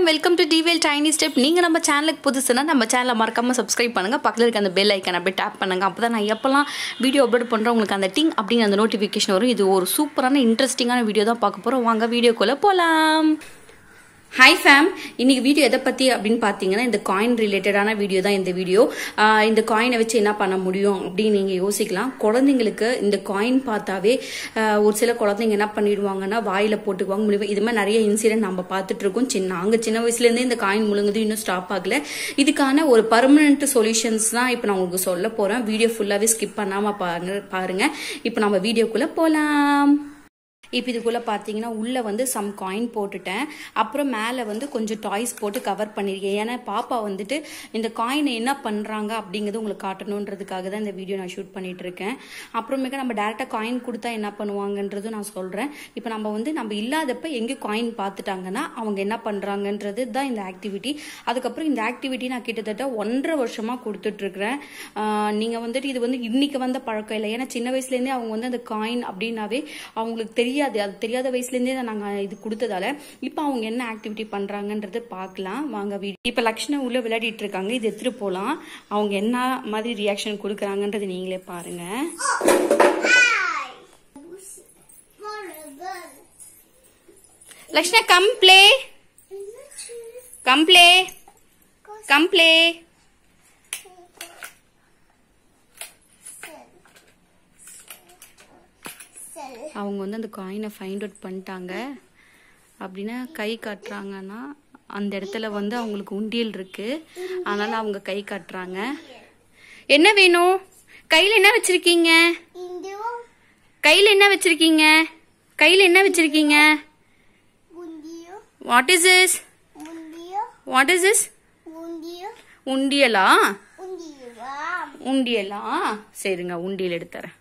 வணக்கம் welcome to டிவேல் tiny step நீங்கள் நம்ம சேனலுக்கு புதுசுனா நம்ம சேனலை மறக்காமல் சப்ஸ்கிரைப் பண்ணுங்கள் பக்கத்தில் இருக்க அந்த பெல் ஐக்கன் அப்படியே டேப் பண்ணுங்கள் அப்போ தான் நான் எப்போல்லாம் வீடியோ அப்லோட் பண்ணுறேன் உங்களுக்கு அந்த டிங் அப்படிங்கிற அந்த நோட்டிஃபிகேஷன் வரும் இது ஒரு சூப்பரான இன்ட்ரெஸ்டிங்கான வீடியோ தான் பார்க்க போகிறோம் வாங்க வீடியோக்குள்ளே போகலாம் ஹாய் ஃபேம் இன்னைக்கு வீடியோ எதை பற்றி அப்படின்னு பார்த்தீங்கன்னா இந்த காயின் ரிலேட்டடான வீடியோ தான் இந்த வீடியோ ஆஹ் இந்த காயினை வச்சு என்ன பண்ண முடியும் அப்படின்னு நீங்கள் யோசிக்கலாம் குழந்தைங்களுக்கு இந்த காயின் பார்த்தாவே ஆஹ் ஒரு சில குழந்தைங்க என்ன பண்ணிடுவாங்கன்னா வாயில் போட்டுக்குவாங்க முடிவு இது மாதிரி நிறைய இன்சிடென்ட் நம்ம பார்த்துட்டு இருக்கோம் சின்ன நாங்கள் சின்ன வயசுலேருந்தே இந்த காயின் முழுங்குது இன்னும் ஸ்டாப் ஆகல இதுக்கான ஒரு பர்மனன்ட் சொல்யூஷன்ஸ் தான் இப்போ நான் உங்களுக்கு சொல்ல போகிறேன் வீடியோ ஃபுல்லாகவே ஸ்கிப் பண்ணாமல் பாருங்க பாருங்க இப்போ நம்ம வீடியோக்குள்ளே போகலாம் இப்போ இதுக்குள்ளே பார்த்தீங்கன்னா உள்ளே வந்து சம் காயின் போட்டுட்டேன் அப்புறம் மேலே வந்து கொஞ்சம் டாய்ஸ் போட்டு கவர் பண்ணியிருக்கேன் ஏன்னா பாப்பா வந்துட்டு இந்த காயினை என்ன பண்ணுறாங்க அப்படிங்கிறது உங்களுக்கு காட்டணுன்றதுக்காக தான் இந்த வீடியோ நான் ஷூட் பண்ணிட்டு இருக்கேன் அப்புறமேக்க நம்ம டேரெக்டாக காயின் கொடுத்தா என்ன பண்ணுவாங்கன்றது நான் சொல்கிறேன் இப்போ நம்ம வந்து நம்ம இல்லாதப்ப எங்கே காயின் பார்த்துட்டாங்கன்னா அவங்க என்ன பண்ணுறாங்கன்றது தான் இந்த ஆக்டிவிட்டி அதுக்கப்புறம் இந்த ஆக்டிவிட்டி நான் கிட்டத்தட்ட ஒன்றரை வருஷமாக கொடுத்துட்ருக்குறேன் நீங்கள் வந்துட்டு இது வந்து இன்னைக்கு வந்த பழக்கம் இல்லை ஏன்னா சின்ன வயசுலேருந்தே அவங்க வந்து அந்த காயின் அப்படின்னாவே அவங்களுக்கு தெரியாது அது தெரியாத வயசுலேருந்தே நாங்கள் இது கொடுத்ததால இப்போ அவங்க என்ன ஆக்டிவிட்டி பண்ணுறாங்கன்றது பார்க்கலாம் வாங்க வீடியோ இப்போ லக்ஷ்ணா உள்ள விளையாடிட்டு இருக்காங்க இது எடுத்துட்டு போகலாம் அவங்க என்ன மாதிரி ரியாக்ஷன் கொடுக்குறாங்கன்றது நீங்களே பாருங்க Lakshna come play come play come play அவங்க வந்து அந்த காயினை ஃபைண்ட் அவுட் பண்ணிட்டாங்க அப்படின்னா கை காட்டுறாங்கன்னா அந்த இடத்துல வந்து அவங்களுக்கு உண்டியல் இருக்கு அதனால அவங்க கை காட்டுறாங்க என்ன வேணும் கையில என்ன வச்சிருக்கீங்க கையில என்ன வச்சிருக்கீங்க கையில என்ன வச்சிருக்கீங்க what is is what is is உண்டியலா உண்டியலா சரிங்க உண்டியல் எடுத்துறேன்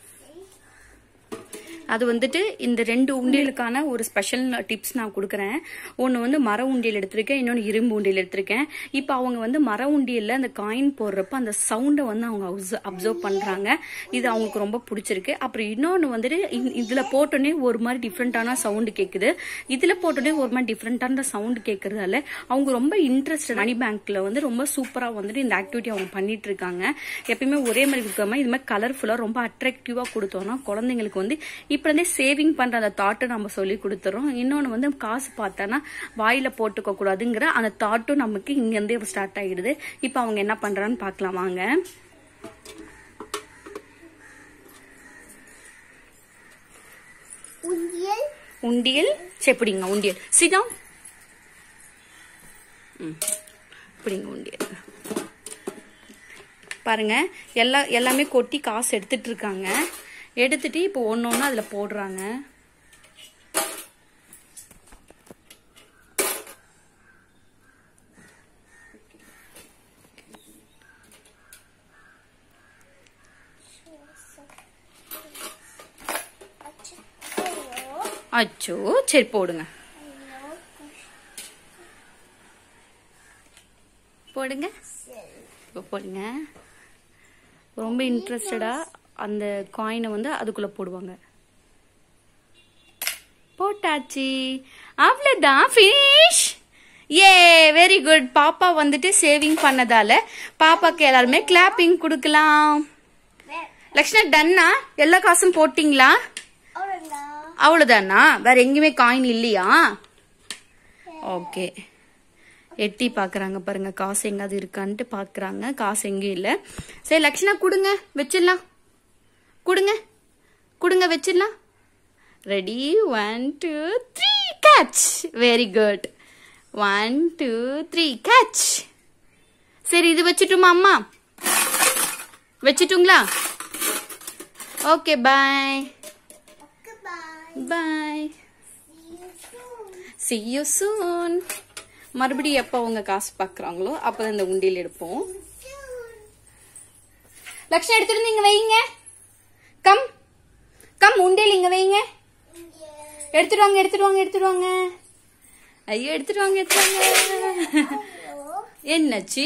அது வந்துட்டு இந்த ரெண்டு உண்டியலுக்கான ஒரு ஸ்பெஷல் டிப்ஸ் நான் கொடுக்குறேன் ஒன்று வந்து மர உண்டியல் எடுத்திருக்கேன் இன்னொன்று இரும்பு உண்டியல் எடுத்திருக்கேன் இப்போ அவங்க வந்து மர உண்டியலில் அந்த காயின் போடுறப்ப அந்த சவுண்டை வந்து அவங்க அப்சர்வ் பண்ணுறாங்க இது அவங்களுக்கு ரொம்ப பிடிச்சிருக்கு அப்புறம் இன்னொன்று வந்துட்டு இதில் போட்டோன்னே ஒரு மாதிரி டிஃப்ரெண்ட்டான சவுண்டு கேட்குது இதில் போட்டோன்னே ஒரு மாதிரி டிஃப்ரெண்ட்டான சவுண்டு கேட்கறதால அவங்க ரொம்ப இன்ட்ரெஸ்ட் மணி பேங்க்கில் வந்து ரொம்ப சூப்பராக வந்துட்டு இந்த ஆக்டிவிட்டி அவங்க பண்ணிட்டு இருக்காங்க எப்பயுமே ஒரே மாதிரி கொடுக்காம இது மாதிரி கலர்ஃபுல்லாக ரொம்ப அட்ராக்டிவாக கொடுத்தோம்னா குழந்தைங்களுக்கு வந்து இப்போ இருந்தே சேவிங் பண்ற அந்த தாட்டை நம்ம சொல்லி கொடுத்துறோம் இன்னொன்று வந்து காசு பார்த்தோன்னா வாயில போட்டுக்க கூடாதுங்கிற அந்த தாட்டும் நமக்கு இங்கேருந்தே ஸ்டார்ட் ஆகிடுது இப்போ அவங்க என்ன பண்றான்னு பார்க்கலாம் வாங்க உண்டியல் சரி பிடிங்க உண்டியல் சிதம் பிடிங்க உண்டியல் பாருங்க எல்லா எல்லாமே கொட்டி காசு எடுத்துட்டு இருக்காங்க எடுத்துட்டு இப்போ ஒன்று ஒன்று அதில் போடுறாங்க அச்சோ சரி போடுங்க போடுங்க இப்போ போடுங்க ரொம்ப இன்ட்ரெஸ்டடா அந்த காயினை வந்து அதுக்குள்ள போடுவாங்க போட்டாச்சு அவ்வளோதான் ஃபினிஷ் ஏ வெரி குட் பாப்பா வந்துட்டு சேவிங் பண்ணதால பாப்பாக்கு எல்லாருமே கிளாப்பிங் கொடுக்கலாம் லக்ஷ்ணா டன்னா எல்லா காசும் போட்டிங்களா அவ்வளோதானா வேற எங்கேயுமே காயின் இல்லையா ஓகே எட்டி பாக்குறாங்க பாருங்க காசு எங்காவது இருக்கான்ட்டு பாக்குறாங்க காசு எங்கேயும் இல்ல சரி லக்ஷ்ணா கொடுங்க வச்சிடலாம் கொடுங்க கொடுங்க வச்சிடலாம் ready one two three catch very good one two three catch சரி இது வச்சுட்டுமா அம்மா வச்சுட்டுங்களா okay bye bye see you soon மறுபடியும் எப்போ அவங்க காசு பார்க்குறாங்களோ அப்போ இந்த உண்டியல் எடுப்போம் லக்ஷ்மி எடுத்துட்டு இங்க வைங்க கம் கம் உண்டியல் இங்க வைங்க எடுத்துட்டு வாங்க எடுத்துட்டு வாங்க எடுத்துட்டு வாங்க ஐயோ எடுத்துட்டு வாங்க எடுத்துட்டு வாங்க என்னாச்சு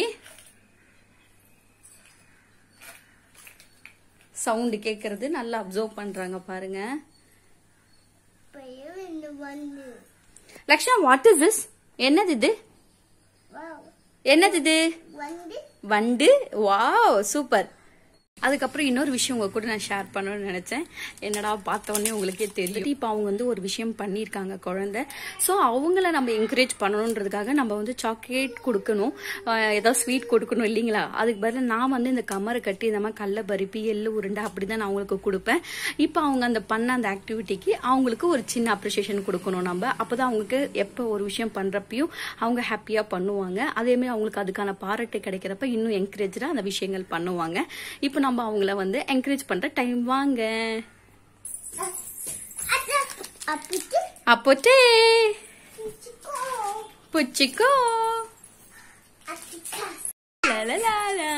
சவுண்டு கேட்கறது நல்லா அப்சர்வ் பண்றாங்க பாருங்க லக்ஷ்மா வாட் இஸ் திஸ் என்னது இது என்னது இது வண்டு வாவ் சூப்பர் அதுக்கப்புறம் இன்னொரு விஷயம் உங்க கூட நான் ஷேர் பண்ணணும்னு நினைச்சேன் என்னடா பார்த்த உடனே உங்களுக்கே தெரியும் இப்போ அவங்க வந்து ஒரு விஷயம் பண்ணியிருக்காங்க குழந்தை ஸோ அவங்கள நம்ம என்கரேஜ் பண்ணணுன்றதுக்காக நம்ம வந்து சாக்லேட் கொடுக்கணும் ஆஹ் ஏதாவது ஸ்வீட் கொடுக்கணும் இல்லைங்களா அதுக்கு பதிலா நான் வந்து இந்த கமரை கட்டி இந்த மாதிரி கடல பருப்பி எள்ளு உருண்டை அப்படி தான் நான் அவங்களுக்கு கொடுப்பேன் இப்போ அவங்க அந்த பண்ண அந்த ஆக்டிவிட்டிக்கு அவங்களுக்கு ஒரு சின்ன அப்ரிசியேஷன் கொடுக்கணும் நம்ம அப்போதான் அவங்களுக்கு எப்போ ஒரு விஷயம் பண்றப்பையும் அவங்க ஹாப்பியா பண்ணுவாங்க அதேமாதிரி அவங்களுக்கு அதுக்கான பாராட்டு கிடைக்கிறப்ப இன்னும் என்கரேஜாக அந்த விஷயங்கள் பண்ணுவாங்க இப்போ நம்ம அவங்கள வந்து என்கரேஜ் பண்ற டைம் வாங்க அப்போட்டே புச்சிக்கோ லலலாலா.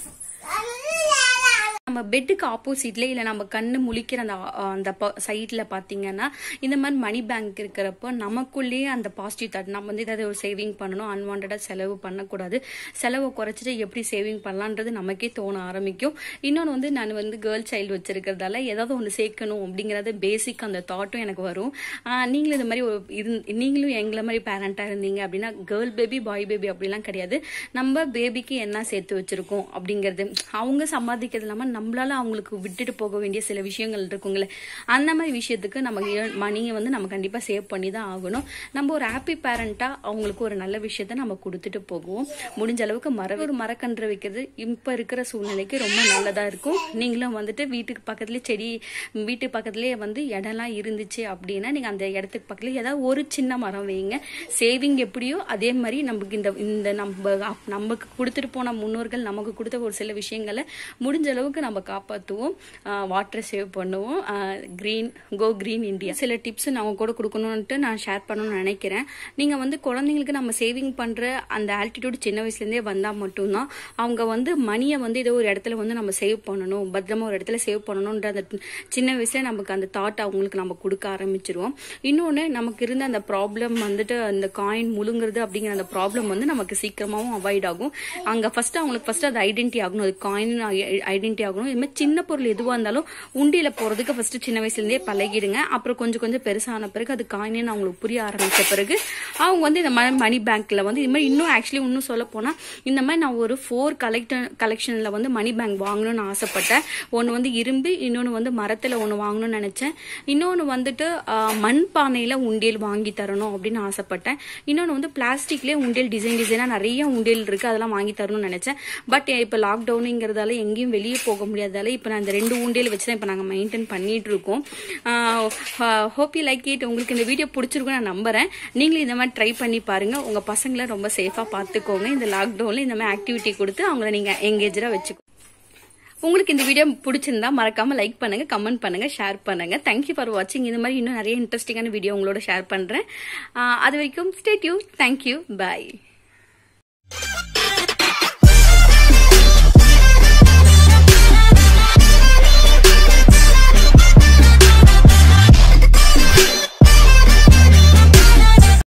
நம்ம பெட்டுக்கு ஆப்போசிட்ல இல்ல நம்ம கண்ணு முழிக்கிற அந்த ஆ- அந்த சைட்ல பாத்தீங்கன்னா இந்த மாதிரி மணி பேங்க் இருக்கிறப்போ நமக்குள்ளேயே அந்த பாசிட்டிவ் தாட் நம்ம வந்து ஏதாவது ஒரு சேவிங் பண்ணணும் அன்வான்டா செலவு பண்ணக்கூடாது செலவை குறைச்சிட்டு எப்படி சேவிங் பண்ணலான்றது நமக்கே தோண ஆரம்பிக்கும் இன்னொன்று வந்து நான் வந்து கேர்ள் சைல்டு வச்சிருக்கிறதால ஏதாவது ஒன்று சேர்க்கணும் அப்படிங்கறது பேசிக் அந்த தாட்டும் எனக்கு வரும் ஆஹ் நீங்களும் இந்த மாதிரி ஒரு இருந்து- நீங்களும் எங்களை மாதிரி பேரண்டா இருந்தீங்க அப்படின்னா கேர்ள் பேபி பாய் பேபி அப்படிலாம் கிடையாது நம்ம பேபிக்கு என்ன சேர்த்து வச்சிருக்கோம் அப்படிங்கிறது அவங்க சம்பாதிக்கிறது இல்லாம நம்மளால அவங்களுக்கு விட்டுட்டு போக வேண்டிய சில விஷயங்கள் இருக்குங்களே அந்த மாதிரி விஷயத்துக்கு நம்ம மணியை வந்து நம்ம கண்டிப்பா சேவ் பண்ணி தான் ஆகணும் நம்ம ஒரு ஹாப்பி பேரண்டா அவங்களுக்கு ஒரு நல்ல விஷயத்த நம்ம கொடுத்துட்டு போகுவோம் முடிஞ்ச அளவுக்கு மர ஒரு மரக்கன்று வைக்கிறது இப்ப இருக்கிற சூழ்நிலைக்கு ரொம்ப நல்லதா இருக்கும் நீங்களும் வந்துட்டு வீட்டுக்கு பக்கத்துலயே செடி வீட்டு பக்கத்துலயே வந்து இடம்லாம் இருந்துச்சு அப்படின்னா நீங்க அந்த இடத்துக்கு பக்கத்துல ஏதாவது ஒரு சின்ன மரம் வைங்க சேவிங் எப்படியோ அதே மாதிரி நமக்கு இந்த இந்த நம்ம நமக்கு கொடுத்துட்டு போன முன்னோர்கள் நமக்கு கொடுத்த ஒரு சில விஷயங்களை முடிஞ்ச அளவுக்கு நம்ம காப்பாற்றுவோம் வாட்டரை சேவ் பண்ணுவோம் க்ரீன் கோ க்ரீன் இந்தியா சில டிப்ஸ் நான் உங்க கூட கொடுக்கணும்ட்டு நான் ஷேர் பண்ணணும்னு நினைக்கிறேன் நீங்கள் வந்து குழந்தைங்களுக்கு நம்ம சேவிங் பண்ணுற அந்த ஆல்டிடியூட் சின்ன வயசுலேருந்தே வந்தால் மட்டும்தான் அவங்க வந்து மணியை வந்து ஏதோ ஒரு இடத்துல வந்து நம்ம சேவ் பண்ணணும் பத்திரமா ஒரு இடத்துல சேவ் பண்ணணுன்ற அந்த சின்ன வயசுல நமக்கு அந்த தாட் அவங்களுக்கு நம்ம கொடுக்க ஆரம்பிச்சிருவோம் இன்னொன்று நமக்கு இருந்த அந்த ப்ராப்ளம் வந்துட்டு அந்த காயின் முழுங்குறது அப்படிங்கிற அந்த ப்ராப்ளம் வந்து நமக்கு சீக்கிரமாகவும் அவாய்ட் ஆகும் அங்கே ஃபர்ஸ்ட் அவங்களுக்கு ஃபர்ஸ்ட் அது ஐடென்டி ஆகணும் அது காயின் ஐடென்டி ஆகணும் இது மாதிரி சின்ன பொருள் எதுவாக இருந்தாலும் உண்டியில போறதுக்கு ஃபர்ஸ்ட் சின்ன வயசுலேருந்தே பழகிடுங்க அப்புறம் கொஞ்சம் கொஞ்சம் பெருசான பிறகு அது காயின்னு அவங்களுக்கு புரிய ஆரம்பிச்ச பிறகு அவங்க வந்து இந்த மாதிரி மணி பேங்க்ல வந்து இது மாதிரி இன்னும் ஆக்சுவலி இன்னும் சொல்ல போனா இந்த மாதிரி நான் ஒரு ஃபோர் கலெக்ட கலெக்ஷன்ல வந்து மணி பேங்க் வாங்கணும்னு ஆசைப்பட்டேன் ஒன்று வந்து இரும்பு இன்னொன்று வந்து மரத்துல ஒன்று வாங்கணும்னு நினைச்சேன் இன்னொன்று வந்துட்டு ஆஹ், மண் பானையில உண்டியல் வாங்கி தரணும் அப்படின்னு ஆசைப்பட்டேன் இன்னொன்று வந்து பிளாஸ்டிக்லேயே உண்டியல் டிசைன் டிசைனாக நிறைய உண்டியல் இருக்கு அதெல்லாம் வாங்கி தரணும்னு நினைச்சேன் பட் இப்போ லாக்டவுனுங்கிறதால எங்கேயும் வெளியே போக முடியாதால இப்போ நான் இந்த ரெண்டு உண்டியல் வச்சு தான் இப்போ நாங்கள் மெயின்டைன் பண்ணிட்டு இருக்கோம் ஹோப் யூ லைக் இட் உங்களுக்கு இந்த வீடியோ பிடிச்சிருக்கும் நான் நம்புறேன் நீங்களும் இந்த மாதிரி ட்ரை பண்ணி பாருங்க உங்க பசங்களை ரொம்ப சேஃபாக பார்த்துக்கோங்க இந்த லாக்டவுன்ல இந்த மாதிரி ஆக்டிவிட்டி கொடுத்து அவங்கள நீங்க எங்கேஜரா வச்சுக்கோ உங்களுக்கு இந்த வீடியோ பிடிச்சிருந்தா மறக்காம லைக் பண்ணுங்க கமெண்ட் பண்ணுங்க ஷேர் பண்ணுங்க தேங்க்யூ ஃபார் வாட்சிங் இந்த மாதிரி இன்னும் நிறைய இன்ட்ரெஸ்டிங்கான வீடியோ உங்களோட ஷேர் பண்றேன் ஆஹ் அது வரைக்கும் ஸ்டே டியூ தேங்க்யூ பை